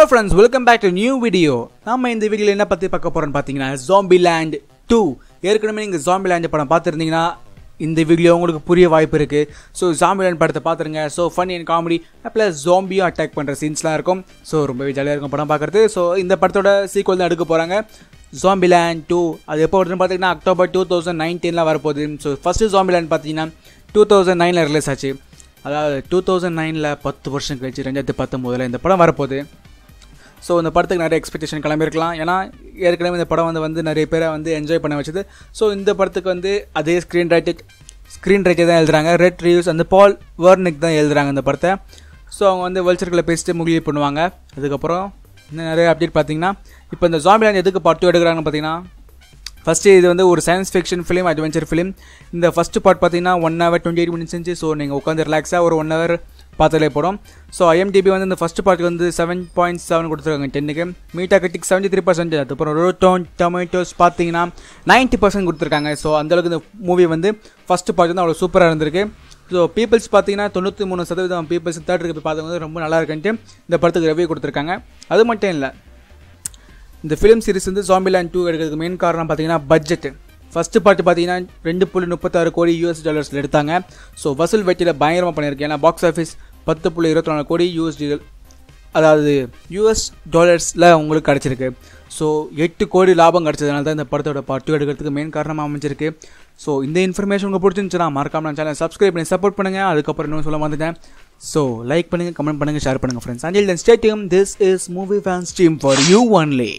Friends welcome back to new video நம்ம இந்த வீடியோவில் என்ன பற்றி பார்க்க போகிறோம்னு பார்த்தீங்கன்னா ஜாம்பி லேண்ட் டூ ஏற்கனவே நீங்கள் ஜாம்பி லேண்ட் படம் பார்த்துருந்தீங்கன்னா இந்த வீடியோ உங்களுக்கு புரிய வாய்ப்பு இருக்குது ஸோ ஜாம்பி லேண்ட் படத்தை பார்த்துருங்க so fun and comedy plus ஜாம்பியும் அட்டாக் பண்ணுற சீன்ஸ்லாம் இருக்கும் ஸோ ரொம்பவே ஜாலியாக இருக்கும் படம் பார்க்குறது ஸோ இந்த படத்தோட சீக்வல் தான் எடுக்க போகிறாங்க ஜாம்பி லேண்ட் டூ அது எப்போ வருதுன்னு பார்த்தீங்கன்னா அக்டோபர் டூ தௌசண்ட் நைன்டீனில் வரப்போகுது ஸோ ஃபஸ்ட்டு ஜாம்பி லேண்ட் பார்த்தீங்கன்னா டூ தௌசண்ட் நைனில் ரிலீஸ் ஆச்சு அதாவது டூ தௌசண்ட் நைனில் பத்து வருஷம் கழிச்சு ரெண்டாயிரத்தி பத்தொம்போதில் இந்த படம் வரப்போகுது ஸோ இந்த படத்துக்கு நிறைய எக்ஸ்பெக்டேஷன் கிளம்பியிருக்கலாம் ஏன்னா ஏற்கனவே இந்த படம் வந்து வந்து நிறைய பேரை வந்து என்ஜாய் பண்ண வச்சது ஸோ இந்த படத்துக்கு வந்து அதே ஸ்க்ரீன் ரைட்டட் ஸ்க்ரீன் ரைட்டே தான் எழுதுறாங்க ரெட் ரிவ்யூஸ் அந்த பால் வேர்னிக் தான் எழுதுறாங்க இந்த படத்தை ஸோ அவங்க வந்து வல்ச்சர்களை பேசிட்டு முகிலி பண்ணுவாங்க அதுக்கப்புறம் இன்னும் நிறைய அப்டேட் பார்த்தீங்கன்னா இப்போ இந்த ஜாம்பிலாண்ட் எதுக்கு பார்ட் டூ எடுக்கிறாங்கன்னு பார்த்தீங்கன்னா ஃபஸ்ட்டு இது வந்து ஒரு science fiction film adventure film இந்த ஃபஸ்ட்டு பார்ட் பார்த்தீங்கன்னா one hour twenty eight minutes இருந்துச்சு ஸோ நீங்கள் உட்காந்து ரிலாக்ஸாக ஒரு ஒன் ஹவர் பார்த்தாலே போடும் ஸோ ஐஎம்டிபி வந்து இந்த ஃபஸ்ட் பார்ட்டுக்கு வந்து செவன் பாயிண்ட் செவன் கொடுத்துருக்காங்க டென்னுக்கு மீட்டா கட்டிக் செவன்ட்டி த்ரீ பர்சன்ட் அதுக்கப்புறம் ரோட்டோன் டொமேட்டோஸ் பார்த்தீங்கன்னா நைன்ட்டி பர்சன்ட் கொடுத்துருக்காங்க ஸோ அந்தளவுக்கு இந்த மூவி வந்து ஃபஸ்ட்டு பார்ட் வந்து அவ்வளோ சூப்பராக இருந்திருக்கு ஸோ பீப்புள்ஸ் பார்த்தீங்கன்னா தொண்ணூற்றி மூணு சதவீதம் பீப்புள்ஸ் தேர்ட் இருக்கு பார்த்தவங்க வந்து ரொம்ப நல்லா இருக்குன்ட்டு இந்த படத்துக்கு ரெவ்யூ கொடுத்துருக்காங்க அது மட்டும் இல்லை இந்த ஃபிலிம் சீரிஸ் வந்து ஜாம்பிலாண்ட் டூ எடுக்கிறதுக்கு மெயின் காரணம் பார்த்தீங்கன்னா பட்ஜெட் ஃபஸ்ட்டு பார்ட் பார்த்தீங்கன்னா ரெண்டு புள்ளி முப்பத்தாறு கோடி யூஎஸ் டாலர்ஸில் எடுத்தாங்க ஸோ வசூல் வெட்டியில் பயங்கரமாக பண்ணியிருக்கு ஏன்னா பாக்ஸ் ஆஃபீஸ் பத்து புள்ளி இருபத்தி நாலு கோடி யூஎஸ்டி அதாவது யூஎஸ் டாலர்ஸில் உங்களுக்கு கிடச்சிருக்கு ஸோ எட்டு கோடி லாபம் கிடச்சதுனால தான் இந்த படத்தோட பார்ட் டூ எடுக்கிறதுக்கு மெயின் காரணமாக அமைஞ்சிருக்கு ஸோ இந்த இன்ஃபர்மேஷன் உங்களுக்கு பிடிச்சிருந்துச்சுன்னா மறக்காம நான் சேனல் சப்ஸ்கிரைப் பண்ணி சப்போர்ட் பண்ணுங்கள் அதுக்கப்புறம் இன்னும் சொல்ல வந்துட்டேன் ஸோ லைக் பண்ணுங்கள் கமெண்ட் பண்ணுங்கள் ஷேர் பண்ணுங்கள் friends until then stadium this is movie fans team for you only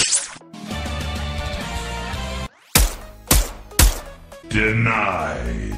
Denied.